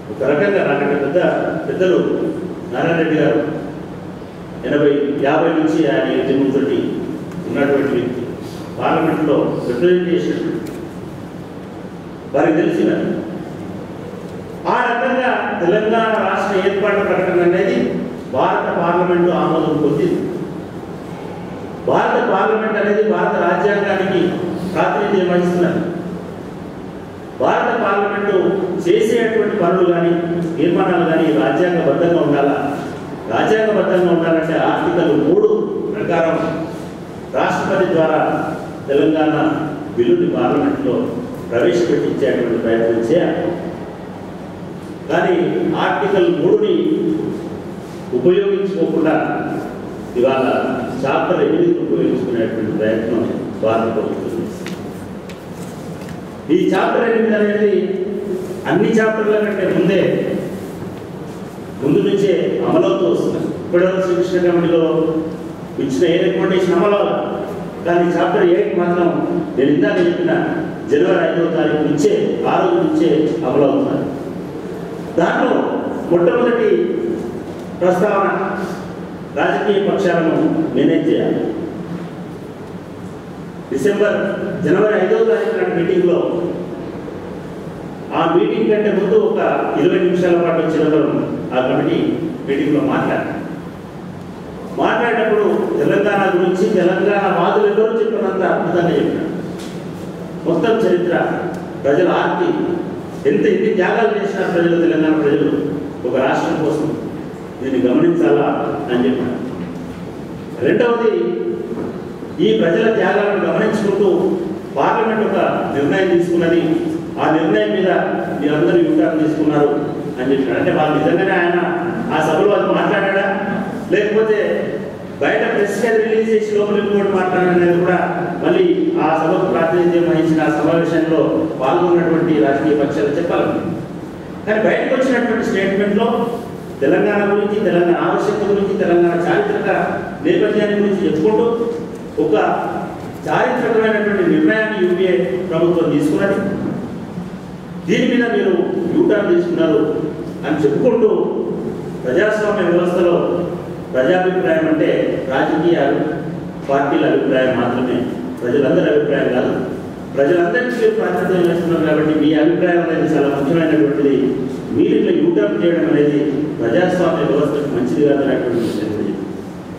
ఒక రకంగా నాకంటే పెద్ద పెద్దలు నారాయణ రెడ్డి గారు ఎనభై యాభై నుంచి ఆయన ఉద్యమంతో ఉన్నటువంటి వ్యక్తి పార్లమెంట్లో రిప్రజెంటేషన్ వారికి తెలిసిన ఆ రకంగా తెలంగాణ రాష్ట్ర ఏర్పాటు ప్రకటన అనేది భారత పార్లమెంటు ఆమోదం పొందింది భారత పార్లమెంట్ అనేది భారత రాజ్యాంగానికి ప్రాతినిధ్యం వహిస్తున్నది భారత పార్లమెంటు చేసేటువంటి పనులు కానీ తీర్మానాలు కానీ రాజ్యాంగబద్ధంగా ఉండాలా రాజ్యాంగబద్ధంగా ఉండాలంటే ఆర్టికల్ మూడు ప్రకారం రాష్ట్రపతి ద్వారా తెలంగాణ బిల్లుని పార్లమెంట్లో ప్రవేశపెట్టించేటువంటి ప్రయత్నం చేయాలి కానీ ఆర్టికల్ మూడుని ఉపయోగించుకోకుండా ఇవాళ చాప్టర్ ఎనిమిదిని ఉపయోగించుకునేటువంటి ప్రయత్నం భారత ప్రభుత్వం చేస్తుంది ఈ చాప్టర్ ఎనిమిది అనేది అన్ని చాప్టర్ల కంటే ముందే ముందు నుంచే అమలవుతూ వస్తుంది ఇప్పటివరకు శ్రీకృష్ణ కమిటీలో ఇచ్చిన ఏ రికమెండేషన్ అమలు అవ్వాలి. కానీ చాప్టర్ ఎయిట్ మాత్రం నేను ఇందాక చెప్పిన జనవరి ఐదవ తారీఖు నుంచే ఆ రోజు నుంచే అమలవుతున్నారు దాంట్లో మొట్టమొదటి ప్రస్తావన రాజకీయ పక్షాలను మేనేజ్ చేయాలి డిసెంబర్ జనవరి ఐదవ తారీఖు నాటి మీటింగ్లో ఆ మీటింగ్ కంటే ముందు ఒక ఇరవై నిమిషాల పాటు చిదంబరం ఆ కమిటీ మీటింగ్లో మాట్లాడారు మాట్లాడినప్పుడు తెలంగాణ గురించి తెలంగాణ వాదులు ఎవరు చెప్పినంత అద్భుతంగా చెప్పారు మొత్తం చరిత్ర ప్రజల ఆర్తి ఎంత ఎన్ని త్యాగాలు చేసినారు ప్రజలు తెలంగాణ ప్రజలు ఒక రాష్ట్రం కోసం దీన్ని గమనించాలా అని చెప్పారు రెండవది ఈ ప్రజల త్యాగాలను గమనించుకుంటూ పార్లమెంట్ ఒక నిర్ణయం తీసుకున్నది ఆ నిర్ణయం మీద మీరందరూ యూటర్న్ తీసుకున్నారు అని చెప్పాడు అంటే వాళ్ళు నిజంగానే ఆయన ఆ సభలో అది మాట్లాడా లేకపోతే బయట ప్రెస్ రిలీజ్ చేసి లోపల ఇంకోటి మాట్లాడనేది కూడా మళ్ళీ ఆ సభకు ప్రాతినిధ్యం వహించిన ఆ సమావేశంలో పాల్గొన్నటువంటి రాజకీయ పక్షాలు చెప్పాలి కానీ బయటకు వచ్చినటువంటి స్టేట్మెంట్లో తెలంగాణ గురించి తెలంగాణ ఆవశ్యకత గురించి తెలంగాణ చారిత్రక నేపథ్యాన్ని గురించి చెప్పుకుంటూ ఒక చారిత్రకమైనటువంటి నిర్ణయాన్ని యూపీఏ ప్రభుత్వం తీసుకున్నది దీని మీద మీరు యూటర్న్ తీసుకున్నారు అని చెప్పుకుంటూ ప్రజాస్వామ్య వ్యవస్థలో ప్రజాభిప్రాయం అంటే రాజకీయ పార్టీల అభిప్రాయం మాత్రమే ప్రజలందరి అభిప్రాయం కాదు ప్రజలందరికీ మీరు ప్రాతినిధ్యం చేస్తున్నారు కాబట్టి మీ అభిప్రాయం అనేది చాలా ముఖ్యమైనటువంటిది మీరు ఇట్లా యూటర్న్ చేయడం అనేది ప్రజాస్వామ్య వ్యవస్థకు మంచిది కాదనేటువంటి విషయం కూడా చెప్పారు.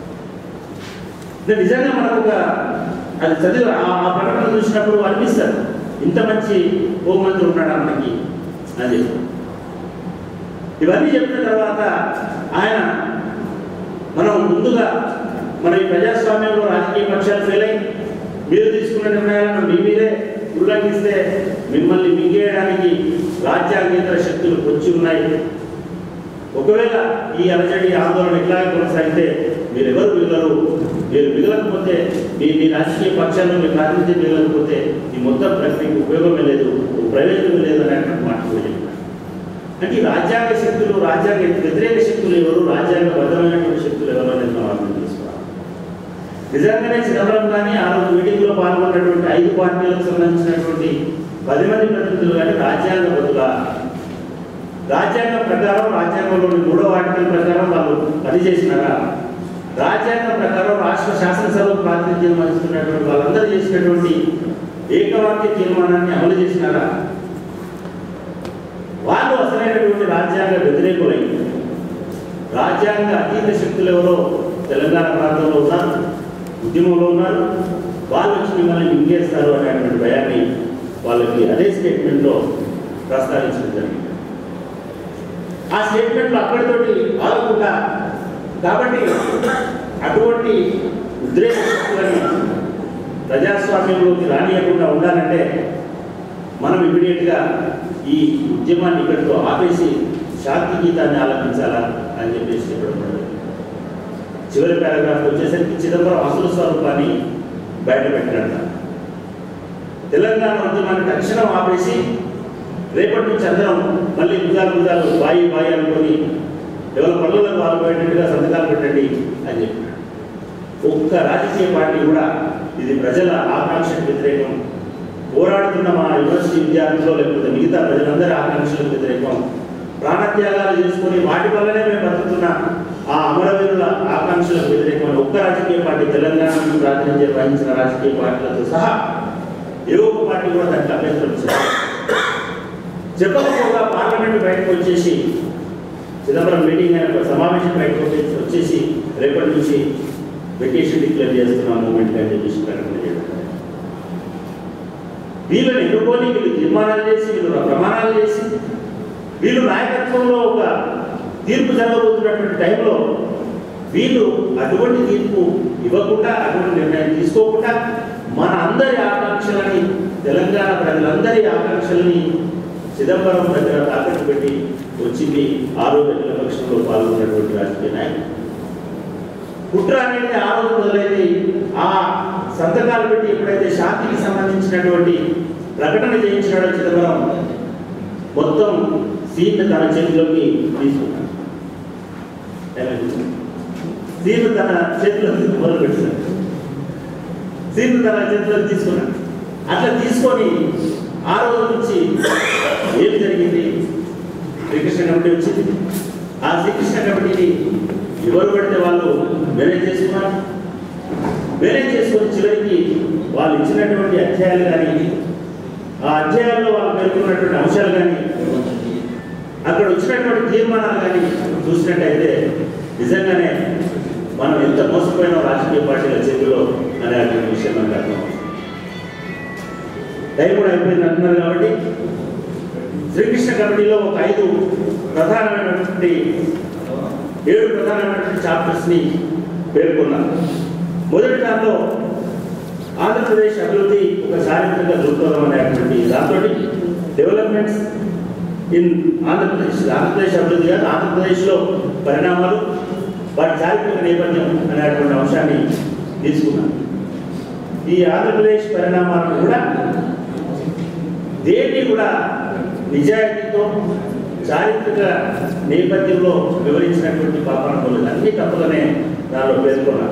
అంటే నిజంగా మనకు ఒక అది చదివి ఆ ఆ ప్రకటన చూసినప్పుడు అనిపిస్తుంది ఇంత మంచి హోంమంత్రి ఉన్నాడా మనకి అని చెప్పి ఇవన్నీ చెప్పిన తర్వాత ఆయన మనం ముందుగా మన ఈ ప్రజాస్వామ్యంలో రాజకీయ పక్షాలు ఫెయిల్ అయి మీరు తీసుకున్న నిర్ణయాలను మీ మీరే ఉల్లంఘిస్తే మిమ్మల్ని మింగేయడానికి రాజ్యాంగేతర శక్తులు వచ్చి ఉన్నాయి ఒకవేళ ఈ అలజడి ఆందోళన ఇట్లాగే కొనసాగితే మీరు ఎవరు మిగలరు మీరు మిగలకపోతే మీ మీ రాజకీయ పక్షాలను మీ ప్రాతినిధ్యం మిగలకపోతే ఈ మొత్తం ప్రక్రియకు ఉపయోగమే లేదు ప్రయోజనం లేదు అనేటువంటి మాట కూడా చెప్పారు అంటే ఈ రాజ్యాంగ శక్తులు రాజ్యాంగ వ్యతిరేక శక్తులు ఎవరు రాజ్యాంగ బద్దమైనటువంటి శక్తులు ఎవరు అనేది మనం అర్థం చేసుకోవాలి నిజంగానే చిదంబరం కానీ ఆ రోజు మీటింగ్లో పాల్గొన్నటువంటి ఐదు పార్టీలకు సంబంధించినటువంటి పది మంది ప్రతినిధులు కానీ రాజ్యాంగ బదులా రాజ్యాంగం ప్రకారం రాజ్యాంగంలోని మూడో ఆర్టికల్ ప్రకారం వాళ్ళు పని చేసినారా రాజ్యాంగం ప్రకారం రాష్ట్ర శాసనసభకు ప్రాతినిధ్యం వహిస్తున్నటువంటి వాళ్ళందరూ చేసినటువంటి ఏకవాక్య తీర్మానాన్ని అమలు చేసినారా వాళ్ళు అసలైనటువంటి రాజ్యాంగ వ్యతిరేకులై రాజ్యాంగ అతీత శక్తులు ఎవరో తెలంగాణ ప్రాంతంలో ఉన్నారు ఉద్యమంలో ఉన్నారు వాళ్ళు వచ్చి మిమ్మల్ని మింగేస్తారు అనేటువంటి భయాన్ని వాళ్ళకి అదే స్టేట్మెంట్లో ప్రస్తావించడం జరిగింది ఆ స్టేట్మెంట్లు అక్కడితోటి ఆగకుండా కాబట్టి అటువంటి ఉద్రేక శక్తులని ప్రజాస్వామ్యంలోకి రానియకుండా ఉండాలంటే మనం ఇమీడియట్గా ఈ ఉద్యమాన్ని ఇక్కడితో ఆపేసి శాంతి గీతాన్ని ఆలపించాలా అని చెప్పేసి చెప్పడం జరిగింది. చివరి పారాగ్రాఫ్ వచ్చేసరికి చిదంబరం అసలు స్వరూపాన్ని బయటపెట్టినట్ట తెలంగాణ ఉద్యమాన్ని తక్షణం ఆపేసి రేపటి నుంచి అందరం మళ్ళీ భుజాలు భుజాలు బాయి బాయి అనుకొని ఎవరి పనులకు పాల్గొనేట్టుగా సంతకాలు పెట్టండి అని చెప్పాడు ఒక్క రాజకీయ పార్టీ కూడా ఇది ప్రజల ఆకాంక్షకు వ్యతిరేకం పోరాడుతున్న మా యూనివర్సిటీ విద్యార్థులు లేకపోతే మిగతా ప్రజలందరి ఆకాంక్షలకు వ్యతిరేకం ప్రాణత్యాగాలు చేసుకొని వాటి వల్లనే మేము బతుకుతున్న ఆ అమరవీరుల ఆకాంక్షలకు వ్యతిరేకమైన ఒక్క రాజకీయ పార్టీ తెలంగాణను ప్రాతినిధ్యం వహించిన రాజకీయ పార్టీలతో సహా ఏ ఒక్క పార్టీ కూడా దానికి అభ్యంతరం చెప్పలేదు. చెప్పకపోగా పార్లమెంట్ బయటకు వచ్చేసి చిదంబరం మీటింగ్ అయిన ఒక సమావేశం బయటకు వచ్చేసి వచ్చేసి రేపటి నుంచి వెకేషన్ డిక్లేర్ చేస్తున్నాం మూమెంట్ అని చెప్పేసి ప్రకటన చేయడం వీళ్ళని ఎన్నుకొని వీళ్ళు తీర్మానాలు చేసి వీళ్ళు ప్రమాణాలు చేసి వీళ్ళు నాయకత్వంలో ఒక తీర్పు జరగబోతున్నటువంటి టైంలో వీళ్ళు అటువంటి తీర్పు ఇవ్వకుండా అటువంటి నిర్ణయం తీసుకోకుండా మన అందరి ఆకాంక్షలని తెలంగాణ ప్రజలందరి ఆకాంక్షలని చిదంబరం దగ్గర తాకట్టు పెట్టి వచ్చింది ఆరోగ్య విలక్షణలో పాల్గొన్నటువంటి రాజకీయ నాయకులు కుట్ర అనేది ఆ రోజు మొదలైంది ఆ సంతకాలు పెట్టి ఎప్పుడైతే శాంతికి సంబంధించినటువంటి ప్రకటన చేయించినాడో చిదంబరం మొత్తం సీట్ తన చేతిలోకి తీసుకున్నాడు సీట్ తన చేతిలోకి మొదలు పెట్టినాడు సీట్ తన చేతిలోకి తీసుకున్నాడు అట్లా తీసుకొని ఆ రోజు నుంచి ఏం జరిగింది శ్రీకృష్ణ కమిటీ వచ్చింది ఆ శ్రీకృష్ణ కమిటీని ఎవరు పడితే వాళ్ళు మేనేజ్ చేసుకున్నారు మేనేజ్ చేసుకొని చివరికి వాళ్ళు ఇచ్చినటువంటి అధ్యాయాలు కానీ ఆ అధ్యాయాల్లో వాళ్ళు పేర్కొన్నటువంటి అంశాలు కానీ అక్కడ వచ్చినటువంటి తీర్మానాలు కానీ చూసినట్టయితే నిజంగానే మనం ఎంత మోసపోయినా రాజకీయ పార్టీల చేతిలో అనేటువంటి విషయం మనకు అర్థం టైం కూడా అయిపోయింది అంటున్నారు కాబట్టి శ్రీకృష్ణ కమిటీలో ఒక ఐదు ప్రధానమైనటువంటి ఏడు ప్రధానమైనటువంటి చాప్టర్స్ని పేర్కొన్నారు మొదటి దాంట్లో ఆంధ్రప్రదేశ్ అభివృద్ధి ఒక చారిత్రక దృక్పథం అనేటువంటి దాంతో డెవలప్మెంట్స్ ఇన్ ఆంధ్రప్రదేశ్ ఆంధ్రప్రదేశ్ అభివృద్ధి కాదు ఆంధ్రప్రదేశ్లో పరిణామాలు వాటి చారిత్రక నేపథ్యం అనేటువంటి అంశాన్ని తీసుకున్నాం ఈ ఆంధ్రప్రదేశ్ పరిణామాలను కూడా దేన్ని కూడా నిజాయితీతో చారిత్రక నేపథ్యంలో వివరించినటువంటి పాపన పోలేదు అన్ని తప్పుగానే దానిలో పేర్కొన్నారు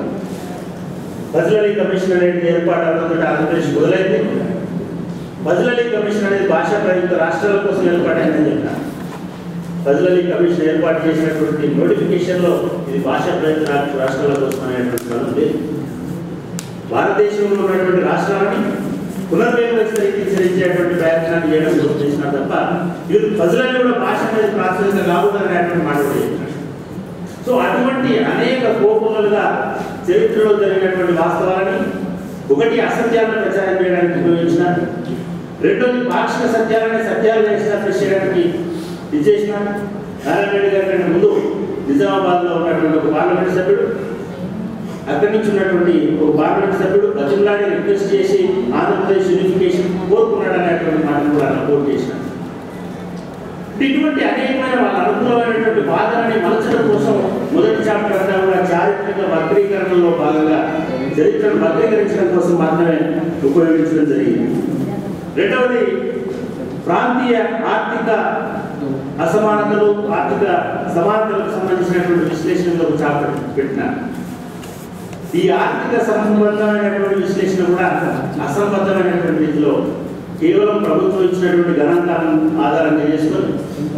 ఫజలీ కమిషన్ అనేది ఏర్పాటు అవుతుందంటే ఆంధ్రప్రదేశ్ మొదలైంది ఫజలీ కమిషన్ అనేది భాషా ప్రయుక్త రాష్ట్రాల కోసం ఏర్పాటైందని చెప్పినారు ఫజలీ కమిషన్ ఏర్పాటు చేసినటువంటి నోటిఫికేషన్లో ఇది భాషా ప్రయుక్త రా- రాష్ట్రాల కోసం అనేటువంటి పదం లేదు భారతదేశంలో ఉన్నటువంటి రాష్ట్రాలని పునర్వ్యవస్థీకరించేటువంటి ప్రయత్నాన్ని చేయడం కోసం చేసినా తప్ప వీళ్ళు ప్రజలని కూడా భాష మీద ప్రాథమికంగా కాకూడదనేటువంటి మాట కూడా చెప్పినారు. సో అటువంటి అనేక కోపములుగా చరిత్రలో జరిగినటువంటి వాస్తవాలని ఒకటి అసత్యాలను ప్రచారం చేయడానికి ఉపయోగించినారు రెండోది పాక్షిక సత్యాలని సత్యాలుగా ఎస్టాబ్లిష్ చేయడానికి ఇచ్చేసినారు నారాయణ రెడ్డి గారి కంటే ముందు నిజామాబాద్లో ఉన్నటువంటి ఒక పార్లమెంట్ సభ్యుడు అక్కడి నుంచి ఉన్నటువంటి ఒక పార్లమెంట్ సభ్యుడు బతుల్లాని రిక్వెస్ట్ చేసి ఆంధ్రప్రదేశ్ యూనిఫికేషన్ కోరుకున్నాడు అనేటువంటి మాటను కూడా రిపోర్ట్ చేసినారు ఇటువంటి అనేకమైన వాళ్ళ అనుకూలమైనటువంటి వాదనని మలచడం కోసం మొదటి చాప్టర్ అంతా కూడా చారిత్రక వక్రీకరణలో భాగంగా చరిత్రను వక్రీకరించడం కోసం మాత్రమే ఉపయోగించడం జరిగింది రెండవది ప్రాంతీయ ఆర్థిక అసమానతలు ఆర్థిక సమానతలకు సంబంధించినటువంటి విశ్లేషణలో ఒక చాప్టర్ పెట్టినారు ఈ ఆర్థిక సంబంధమైనటువంటి విశ్లేషణ కూడా అసంబద్ధమైనటువంటి రీతిలో కేవలం ప్రభుత్వం ఇచ్చినటువంటి గణాంకాలను ఆధారంగా చేసుకొని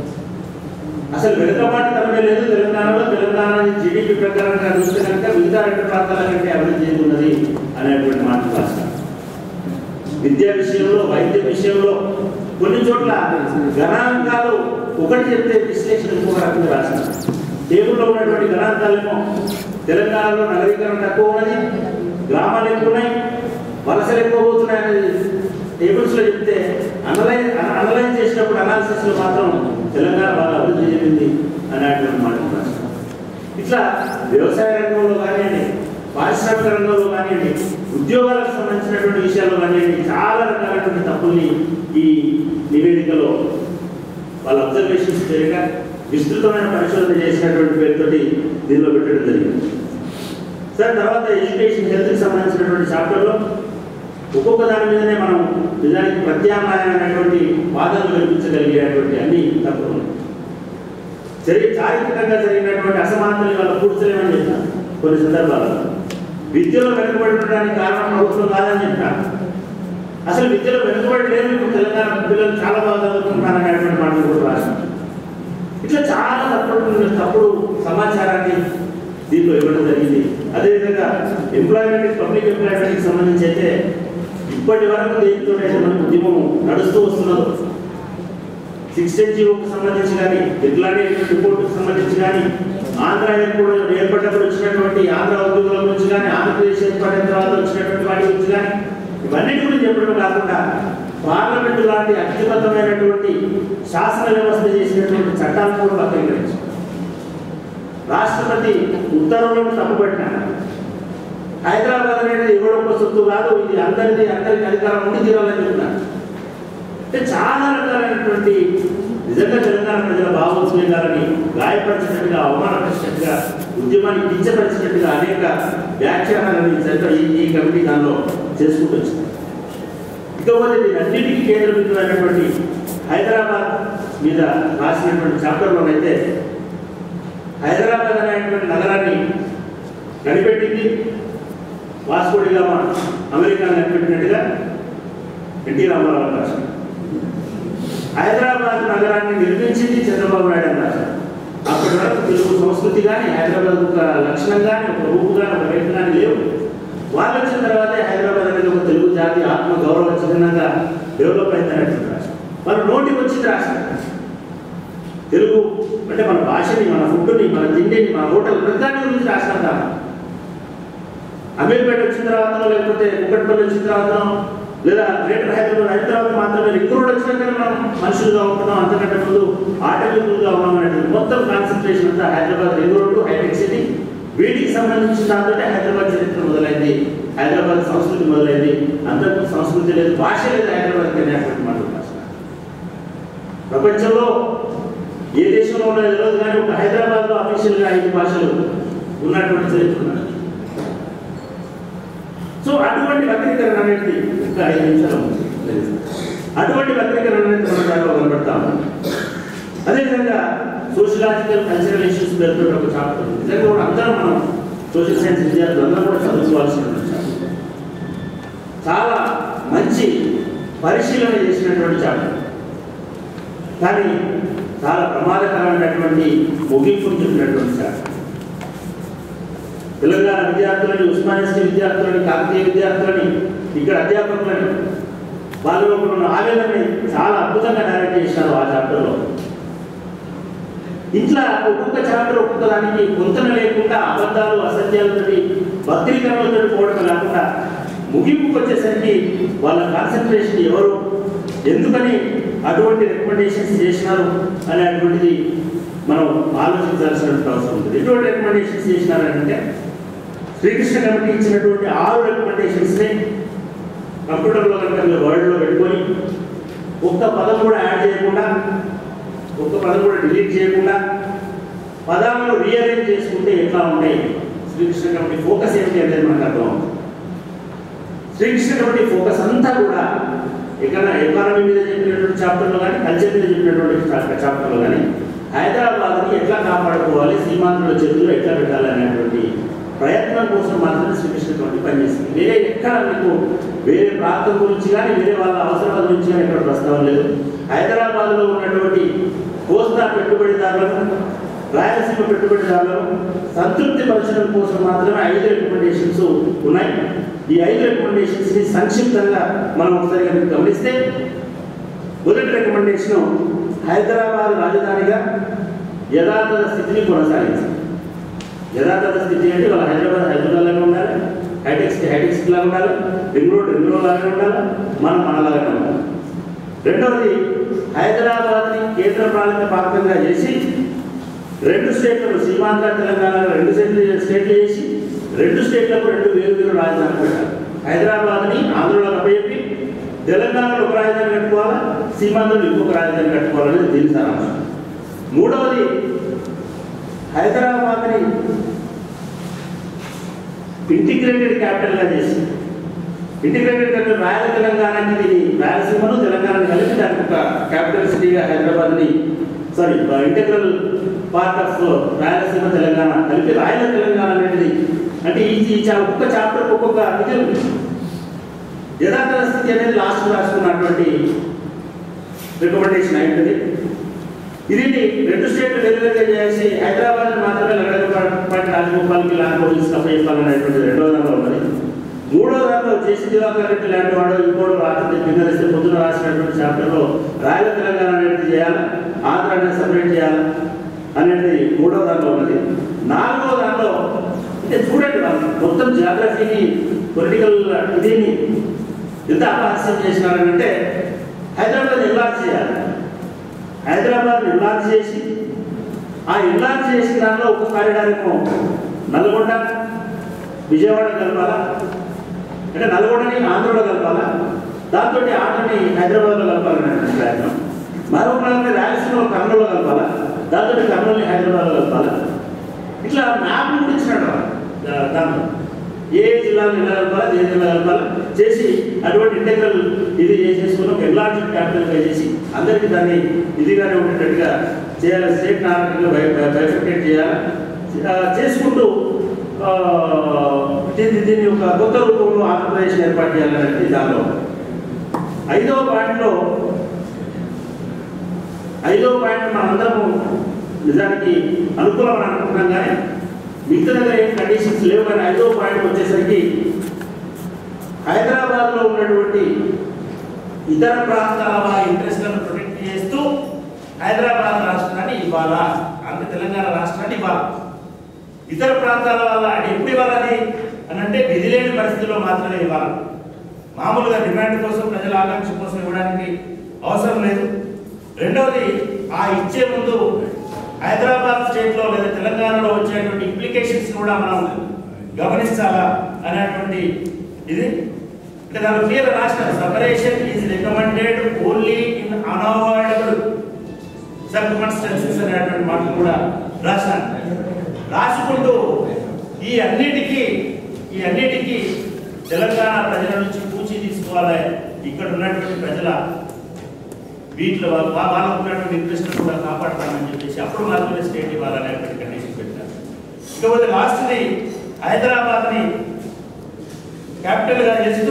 అసలు వెనుకబాటు తనమే లేదు తెలంగాణలో తెలంగాణ జీడిపి ప్రకారంగా చూస్తే కనుక మిగతా రెండు ప్రాంతాల కంటే అభివృద్ధి చెందుతున్నది అనేటువంటి మాట రాష్ట్రం విద్యా విషయంలో వైద్య విషయంలో కొన్ని చోట్ల గణాంకాలు ఒకటి చెప్తే విశ్లేషణ ఇంకొక రకంగా రాసినారు టేబుల్లో ఉన్నటువంటి గణాంకాలేమో తెలంగాణలో నగరీకరణ తక్కువ ఉన్నది గ్రామాలు ఎక్కువ ఉన్నాయి వలసలు ఎక్కువ పోతున్నాయి అనేది టేబుల్స్ లో చెప్తే అనలైజ్ అనలైజ్ చేసినప్పుడు అనాలిసిస్ లో మాత్రం తెలంగాణ బాగా అభివృద్ధి చెందింది అనేటువంటి మాట రాసినారు ఇట్లా వ్యవసాయ రంగంలో కానివ్వండి పారిశ్రామిక రంగంలో కానివ్వండి ఉద్యోగాలకు సంబంధించినటువంటి విషయాల్లో కానివ్వండి చాలా రకాలైనటువంటి తప్పుల్ని ఈ నివేదికలో వాళ్ళ అబ్జర్వేషన్స్ చేయగా విస్తృతమైన పరిశోధన చేసినటువంటి పేరుతోటి దీనిలో పెట్టడం జరిగింది సార్ తర్వాత ఎడ్యుకేషన్ హెల్త్కి సంబంధించినటువంటి చాప్టర్లో ఒక్కొక్క దాని మీదనే మనం నిజానికి ప్రత్యామ్నాయమైనటువంటి వాదనలు కల్పించగలిగేటువంటి అన్ని తప్పులు ఉన్నాయి జరిగి చారిత్రకంగా జరిగినటువంటి అసమానతలు వాళ్ళ పూడ్చలేమని చెప్పారు కొన్ని సందర్భాల్లో విద్యలో వెనుకబడి ఉండడానికి కారణం ప్రభుత్వం కాదని చెప్పారు అసలు విద్యలో వెనుకబడి లేదు ఇప్పుడు తెలంగాణ పిల్లలు చాలా బాగా చదువుకుంటున్నారు అనేటువంటి మాటలు కూడా రాశారు ఇట్లా చాలా తప్పుడు తప్పుడు సమాచారాన్ని దీంట్లో ఇవ్వడం జరిగింది అదేవిధంగా ఎంప్లాయ్మెంట్ పబ్లిక్ ఎంప్లాయ్మెంట్కి సంబంధించి అయితే ఇప్పటి వరకు దీంతో మన ఉద్యమం నడుస్తూ వస్తున్నది సిక్స్టీన్ జీవోకి సంబంధించి కానీ డిక్లరేషన్ రిపోర్ట్కి సంబంధించి కానీ ఆంధ్ర ఏర్పడ ఏర్పడినప్పుడు వచ్చినటువంటి ఆంధ్ర ఉద్యోగుల గురించి కానీ ఆంధ్రప్రదేశ్ ఏర్పడిన తర్వాత వచ్చినటువంటి వాటి గురించి కానీ ఇవన్నిటి గురించి చెప్పడం కాకుండా పార్లమెంటు లాంటి అత్యున్నతమైనటువంటి శాసన వ్యవస్థ చేసినటువంటి చట్టాలను కూడా వక్రీకరించారు రాష్ట్రపతి ఉత్తర్వులను తప్పుపట్టినారు హైదరాబాద్ అనేది ఎవడొక్క సొత్తు కాదు ఇది అందరిది అందరికి అధికారం ఉండి తీరాలని చెప్తున్నారు అంటే చాలా రకాలైనటువంటి నిజంగా తెలంగాణ ప్రజల భావోద్వేగాలని గాయపరిచినట్టుగా అవమానపరిచినట్టుగా ఉద్యమాన్ని కించపరిచినట్టుగా అనేక వ్యాఖ్యానాలని చరిత్ర ఈ ఈ కమిటీ దానిలో చేసుకుంటూ వచ్చింది ఇకపోతే దీనన్నిటికీ కేంద్ర బిందువైనటువంటి హైదరాబాద్ మీద రాసినటువంటి చాప్టర్లోనైతే హైదరాబాద్ అనేటువంటి నగరాన్ని కనిపెట్టింది వాస్కోడి గామా అమెరికా కనిపెట్టినట్టుగా ఎన్టీ రామారావు రాశారు హైదరాబాద్ నగరాన్ని నిర్మించింది చంద్రబాబు నాయుడు అని రాశారు అప్పటి వరకు తెలుగు సంస్కృతి కానీ హైదరాబాద్ ఒక లక్షణం కానీ ఒక రూపు కానీ ఒక రేటు కానీ లేవు వాళ్ళు వచ్చిన తర్వాతే హైదరాబాద్ అనేది ఒక తెలుగు జాతి ఆత్మ గౌరవ చిహ్నంగా డెవలప్ అయిందనేటువంటి రాష్ట్రం వాళ్ళు నోటికి వచ్చింది రాష్ట్రం తెలుగు అంటే మన భాషని మన ఫుడ్ని మన తిండిని మన హోటల్ ప్రతిదాని గురించి రాష్ట్రం అమీర్పేట వచ్చిన తర్వాత లేకపోతే కుక్కట్పల్లి వచ్చిన తర్వాత లేదా గ్రేటర్ హైదరాబాద్ హైదరాబాద్ మాత్రమే రిక్రూట్ వచ్చినాకనే మనం మనుషులుగా ఉంటున్నాం అంతకంటే ముందు ఆటవికులుగా ఉన్నాం అనేది మొత్తం కాన్సన్ట్రేషన్ అంతా హైదరాబాద్ రింగ్ రోడ్డు హైటెక్ సిటీ వీటికి సంబంధించిన దాంతో హైదరాబాద్ చరిత్ర మొదలైంది హైదరాబాద్ సంస్కృతి మొదలైంది అంతకు సంస్కృతి లేదు భాష లేదు హైదరాబాద్కి అనేటువంటి మాట ప్రపంచంలో ఏ దేశంలో ఉన్నది తెలియదు కానీ ఒక హైదరాబాద్లో అఫీషియల్గా ఐదు భాషలు ఉన్నటువంటి చరిత్ర ఉన్నది సో అటువంటి వక్రీకరణ అనేది ఇంకా ఐదు నిమిషాలు ఉంది. అటువంటి వక్రీకరణ అనేది మన దాంట్లో కనబడతాం అదేవిధంగా సోషలాజికల్ కల్చరల్ ఇష్యూస్ పేరుతో ఒక చాప్టర్ ఉంది నిజంగా కూడా అందరం మనం సోషల్ సైన్స్ విద్యార్థులు అందరం కూడా చదువుకోవాల్సిన చాప్టర్ చాలా మంచి పరిశీలన చేసినటువంటి చాప్టర్ కానీ చాలా ప్రమాదకరమైనటువంటి ముగింపు చెప్పినటువంటి చాప్టర్ తెలంగాణ విద్యార్థులని ఉస్మానియా విద్యార్థులని కాకతీయ విద్యార్థులని ఇక్కడ అధ్యాపకులని వాళ్ళలో ఉన్న ఆవేదనని చాలా అద్భుతంగా డైరెక్ట్ చేశారు ఆ చాప్టర్లో ఇట్లా ఒక్కొక్క చాప్టర్ ఒక్కొక్క దానికి పొంతన లేకుండా అబద్ధాలు అసత్యాలతోటి భద్రీకరణలతో పోవడం కాకుండా ముగింపుకు వచ్చేసరికి వాళ్ళ కాన్సన్ట్రేషన్ ఎవరు ఎందుకని అటువంటి రికమెండేషన్స్ చేసినారు అనేటువంటిది మనం ఆలోచించాల్సినటువంటి అవసరం ఉంది ఎటువంటి రికమెండేషన్స్ చేసినారంటే శ్రీకృష్ణ కమిటీ ఇచ్చినటువంటి ఆరు రికమెండేషన్స్ని కంప్యూటర్లో కనుక మీరు వర్డ్లో పెట్టుకొని ఒక్క పదం కూడా యాడ్ చేయకుండా ఒక్క పదం కూడా డిలీట్ చేయకుండా పదాలను రీఅరేంజ్ చేసుకుంటే ఎట్లా ఉంటాయి శ్రీకృష్ణ కమిటీ ఫోకస్ ఏంటి అనేది మనకు అర్థం అవుతుంది శ్రీకృష్ణ కమిటీ ఫోకస్ అంతా కూడా ఇక్కడ ఎకానమీ మీద చెప్పినటువంటి చాప్టర్లో కానీ కల్చర్ మీద చెప్పినటువంటి చా- చాప్టర్లో కానీ హైదరాబాద్ని ఎట్లా కాపాడుకోవాలి సీమాంధ్రుల చేతుల్లో ఎట్లా పెట్టాలి అనేటువంటి ప్రయత్నం కోసం మాత్రమే శ్రీకృష్ణ కమిటీ పనిచేస్తుంది వేరే ఎక్కడ మీకు వేరే ప్రాంతం గురించి కానీ వేరే వాళ్ళ అవసరాల గురించి కానీ ఎక్కడ ప్రస్తావన లేదు హైదరాబాద్లో ఉన్నటువంటి కోస్తా పెట్టుబడిదారులను రాయలసీమ పెట్టుబడిదారులను సంతృప్తి పరచడం కోసం మాత్రమే ఐదు రికమెండేషన్స్ ఉన్నాయి ఈ ఐదు రికమెండేషన్స్ ని సంక్షిప్తంగా మనం ఒకసారి కనుక గమనిస్తే మొదటి రికమెండేషన్ హైదరాబాద్ రాజధానిగా యథాతథ స్థితిని కొనసాగించాలి యథాతథ స్థితి అంటే వాళ్ళ హైదరాబాద్ హైదరాబాద్ లాగా ఉండాలి హైటెక్స్ హైటెక్స్ లాగా ఉండాలి రింగ్ రోడ్ రింగ్ రోడ్ లాగా ఉండాలి మనం మనలాగానే ఉండాలి రెండవది హైదరాబాద్ని కేంద్ర పాలిత ప్రాంతంగా చేసి రెండు స్టేట్లను సీమాంధ్ర తెలంగాణ రెండు స్టేట్లు స్టేట్లు చేసి రెండు స్టేట్లకు రెండు వేరు వేరు రాజధానులు పెట్టాలి హైదరాబాద్ని ఆంధ్రలో అప్పచెప్పి తెలంగాణలో ఒక రాజధాని కట్టుకోవాలా సీమాంధ్రలో ఇంకొక రాజధాని కట్టుకోవాలనేది దీని సారాంశం మూడవది హైదరాబాద్ని ఇంటిగ్రేటెడ్ క్యాపిటల్గా చేసి ఇంటిగ్రేటెడ్ క్యాపిటల్ రాయల తెలంగాణకి ఇది రాయలసీమను తెలంగాణని కలిపి దానికి ఒక క్యాపిటల్ సిటీగా హైదరాబాద్ని sorry integral part of Rayalaseema Telangana కలిపి రాయల తెలంగాణ అనేది అంటే ఈ ఈ చా- ఒక్కొక్క చాప్టర్ ఒక్కొక్క ఇది ఉంది యథాతథ స్థితి అనేది లాస్ట్ రాసుకున్నటువంటి రికమెండేషన్ అయి ఉంటుంది ఇది రెండు స్టేట్లు వేరువేరుగా చేసి హైదరాబాద్ మాత్రమే లగడపాటి రాజగోపాల్కి ల్యాండ్ పోలీస్ కప్ప చెప్పాలనేటువంటి రెండో దాంట్లో ఉన్నది మూడో దాంట్లో జేసీ దివాకర్ రెడ్డి లాంటి వాడు ఇంకోటి రాత్రి కిందరిస్తే పొద్దున రాసినటువంటి చాప్టర్లో రాయల తెలంగాణ అనేది చేయాలి ఆంధ్ర అనేది సపరేట్ చేయాలి అనేది మూడో దాంట్లో ఉన్నది నాలుగో దాంట్లో అంటే చూడండి వాళ్ళు మొత్తం జాగ్రఫీని పొలిటికల్ ఇదిని ఎంత అపహాస్యం చేసినారంటే హైదరాబాద్ ఎన్లార్జ్ చేయాలి హైదరాబాద్ ఎన్లార్జ్ చేసి ఆ ఎన్లార్జ్ చేసిన దాంట్లో ఒక కారిడార్ ఏమో నల్గొండ విజయవాడ కలపాలా అంటే నల్గొండని ఆంధ్రలో కలపాలా దాంతో ఆటని హైదరాబాద్లో కలపాలనే ప్రయత్నం మరో ప్రాంతం రాయలసీమలో కర్నూలులో కలపాలా దాంతో కర్నూలుని హైదరాబాద్లో కలపాలా ఇట్లా మ్యాప్ కూడా ఇచ్చినాడు దా- దాంట్లో ఏ జిల్లాలో ఎలా కలపాలా ఏ జిల్లా కలపాలా చేసి అటువంటి ఇంటెగ్రల్ ఇది చేసేసుకుని ఒక ఎన్లార్జ్ క్యాపిటల్గా చేసి అందరికీ దాన్ని ఇదిగానే ఉండేటట్టుగా చేయాలి స్టేట్ నార్మల్గా బైఫికేట్ చేయాలి ఆ, చేసుకుంటూ ఆ, దీన్ని దీన్ని ఒక కొత్త రూపంలో ఆంధ్రప్రదేశ్ ఏర్పాటు చేయాలనేది దానిలో ఐదవ పాయింట్లో ఐదవ పాయింట్ మనందరము నిజానికి అనుకూలం అని అనుకుంటున్నాం కానీ మిగతా దగ్గర ఏం కండిషన్స్ లేవు కానీ ఐదవ పాయింట్ వచ్చేసరికి హైదరాబాద్లో ఉన్నటువంటి ఇతర ప్రాంతాల వారి ఇంట్రెస్ట్లను ప్రొటెక్ట్ చేస్తూ హైదరాబాద్ రాష్ట్రాన్ని ఇవ్వాలా అంటే తెలంగాణ రాష్ట్రాన్ని ఇవ్వాలి ఇతర ప్రాంతాల వల్ల అంటే ఎప్పుడు ఇవ్వాలని అని అంటే విధి లేని పరిస్థితిలో మాత్రమే ఇవ్వాలి మామూలుగా డిమాండ్ కోసం ప్రజల ఆకాంక్ష కోసం ఇవ్వడానికి అవసరం లేదు రెండవది ఆ ఇచ్చే ముందు హైదరాబాద్ స్టేట్లో లేదా తెలంగాణలో వచ్చేటువంటి ఇంప్లికేషన్స్ కూడా మనం గమనించాలా అనేటువంటి ఇది అంటే దాని క్లియర్ రాసిన separation is recommended only in unavoidable circumstances అనేటువంటి మాటలు కూడా రాశాను రాసుకుంటూ ఈ అన్నిటికీ ఈ అన్నిటికీ తెలంగాణ ప్రజల నుంచి పూచి తీసుకోవాలి ఇక్కడ ఉన్నటువంటి ప్రజల వీటిలో వాళ్ళ వా- వాళ్ళకు ఉన్నటువంటి ఇంట్రెస్ట్ కూడా కాపాడతామని చెప్పేసి అప్పుడు మాత్రమే స్టేట్ ఇవ్వాలనేటువంటి కండిషన్ పెట్టారు ఇకపోతే లాస్ట్ది హైదరాబాద్ని క్యాపిటల్గా చేస్తూ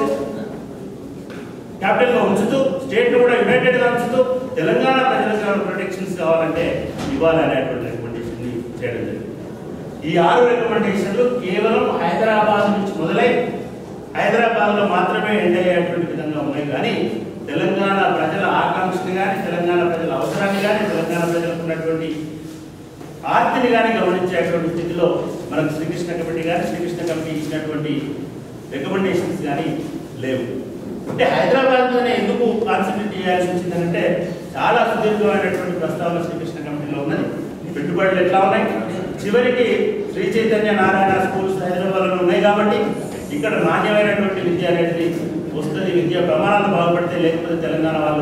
క్యాపిటల్గా ఉంచుతూ స్టేట్ కూడా యునైటెడ్గా ఉంచుతూ తెలంగాణ ప్రజలకు ప్రొటెక్షన్స్ కావాలంటే ఇవ్వాలనేటువంటి రికమెండేషన్ చేయడం జరిగింది ఈ ఆరు రికమెండేషన్లు కేవలం హైదరాబాద్ నుంచి మొదలై హైదరాబాద్లో మాత్రమే ఎండ్ అయ్యేటువంటి విధంగా ఉన్నాయి కానీ తెలంగాణ ప్రజల ఆకాంక్షని కానీ తెలంగాణ ప్రజల అవసరాన్ని కానీ తెలంగాణ ప్రజలకు ఉన్నటువంటి ఆర్తిని కానీ గమనించేటువంటి స్థితిలో మనకు శ్రీకృష్ణ కమిటీ కానీ శ్రీకృష్ణ కమిటీ ఇచ్చినటువంటి రికమెండేషన్స్ కానీ లేవు అంటే హైదరాబాద్లోనే ఎందుకు కాన్సన్ట్రేట్ చేయాల్సి వచ్చిందంటే చాలా సుదీర్ఘమైనటువంటి ప్రస్తావన శ్రీకృష్ణ కమిటీలో ఉన్నది పెట్టుబడులు ఎట్లా ఉన్నాయి చివరికి శ్రీ చైతన్య నారాయణ స్కూల్స్ హైదరాబాద్లో ఉన్నాయి కాబట్టి ఇక్కడ నాణ్యమైనటువంటి విద్య అనేది వస్తుంది విద్యా ప్రమాణాలు బాగుపడితే లేకపోతే తెలంగాణ వాళ్ళు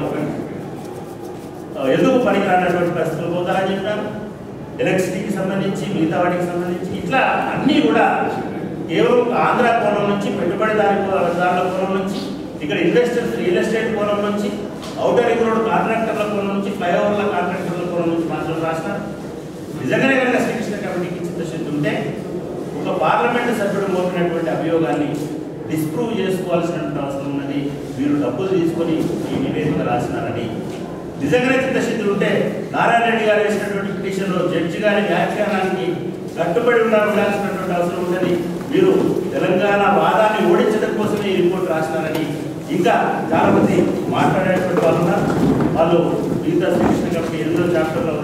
ఆ, ఎందుకు పనికిరానటువంటి పరిస్థితులు పోతారని చెప్పారు ఎలక్ట్రిసిటీకి సంబంధించి మిగతా వాటికి సంబంధించి ఇట్లా అన్నీ కూడా కేవలం ఒక ఆంధ్ర కోణం నుంచి పెట్టుబడిదారి కో- దారుల కోణం నుంచి ఇక్కడ ఇన్వెస్టర్స్ రియల్ ఎస్టేట్ కోణం నుంచి ఔటర్ రింగ్ రోడ్ కాంట్రాక్టర్ల కోణం నుంచి ఫ్లైఓవర్ల కాంట్రాక్టర్ల కోణం నుంచి మాత్రం రాస్తారు నిజంగానే కనుక శ్రీకృష్ణ కమిటీకి చిత్తశుద్ధి ఉంటే ఒక పార్లమెంట్ సభ్యుడు మోపినటువంటి అభియోగాన్ని డిస్ప్రూవ్ చేసుకోవాల్సినటువంటి అవసరం ఉన్నది మీరు డబ్బులు తీసుకొని ఈ నివేదిక రాసినారని నిజంగానే చిత్తశుద్ధి ఉంటే నారాయణ రెడ్డి గారు వేసినటువంటి పిటిషన్లో జడ్జి గారి వ్యాఖ్యానానికి కట్టుబడి ఉండ- ఉండాల్సినటువంటి అవసరం ఉన్నది మీరు తెలంగాణ వాదాన్ని ఓడించడం కోసమే ఈ రిపోర్ట్ రాసినారని ఇంకా చాలా మంది మాట్లాడేటువంటి వాళ్ళు ఉన్నారు వాళ్ళు మిగతా శ్రీకృష్ణ కమిటీ ఎనిమిదో చాప్టర్లో